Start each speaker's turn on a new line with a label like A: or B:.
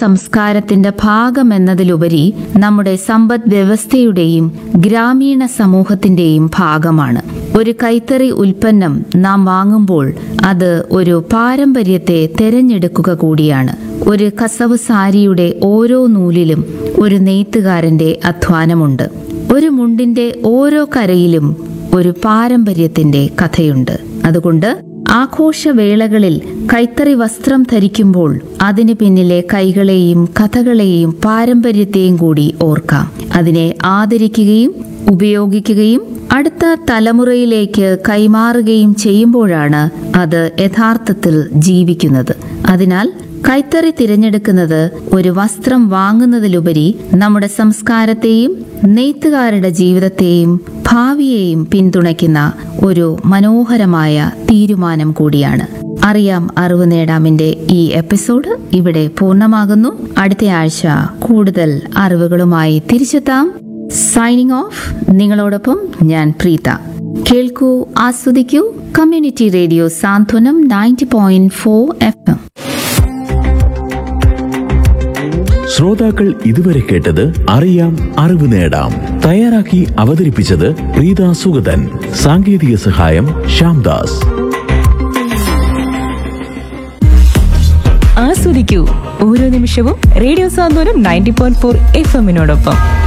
A: സംസ്കാരത്തിന്റെ ഭാഗമെന്നതിലുപരി നമ്മുടെ സമ്പദ് വ്യവസ്ഥയുടെയും ഗ്രാമീണ സമൂഹത്തിന്റെയും ഭാഗമാണ് ഒരു കൈത്തറി ഉൽപ്പന്നം നാം വാങ്ങുമ്പോൾ അത് ഒരു പാരമ്പര്യത്തെ തെരഞ്ഞെടുക്കുക കൂടിയാണ് ഒരു കസവ് സാരിയുടെ ഓരോ നൂലിലും ഒരു നെയ്ത്തുകാരന്റെ അധ്വാനമുണ്ട് ഒരു മുണ്ടിന്റെ ഓരോ കരയിലും ഒരു പാരമ്പര്യത്തിന്റെ കഥയുണ്ട് അതുകൊണ്ട് ആഘോഷവേളകളിൽ കൈത്തറി വസ്ത്രം ധരിക്കുമ്പോൾ അതിന് പിന്നിലെ കൈകളെയും കഥകളെയും പാരമ്പര്യത്തെയും കൂടി ഓർക്കാം അതിനെ ആദരിക്കുകയും ഉപയോഗിക്കുകയും അടുത്ത തലമുറയിലേക്ക് കൈമാറുകയും ചെയ്യുമ്പോഴാണ് അത് യഥാർത്ഥത്തിൽ ജീവിക്കുന്നത് അതിനാൽ കൈത്തറി തിരഞ്ഞെടുക്കുന്നത് ഒരു വസ്ത്രം വാങ്ങുന്നതിലുപരി നമ്മുടെ സംസ്കാരത്തെയും നെയ്ത്തുകാരുടെ ജീവിതത്തെയും ഭാവിയെയും പിന്തുണയ്ക്കുന്ന ഒരു മനോഹരമായ തീരുമാനം കൂടിയാണ് അറിയാം അറിവ് നേടാമിന്റെ ഈ എപ്പിസോഡ് ഇവിടെ പൂർണ്ണമാകുന്നു അടുത്ത ആഴ്ച കൂടുതൽ അറിവുകളുമായി തിരിച്ചെത്താം സൈനിങ് ഓഫ് നിങ്ങളോടൊപ്പം ഞാൻ പ്രീത കേൾക്കൂ ആസ്വദിക്കൂ community radio Santhwanam ninety point four F M
B: ശ്രോതാക്കൾ ഇതുവരെ കേട്ടത് അറിയാം അറിവ് നേടാം തയ്യാറാക്കി അവതരിപ്പിച്ചത് പ്രീത സുഗതൻ സാങ്കേതിക സഹായം ശ്യാംദാസ്
C: ആസ്വദിക്കൂ ഓരോ നിമിഷവും radio Santhwanam ninety point four F എമ്മിനോടൊപ്പം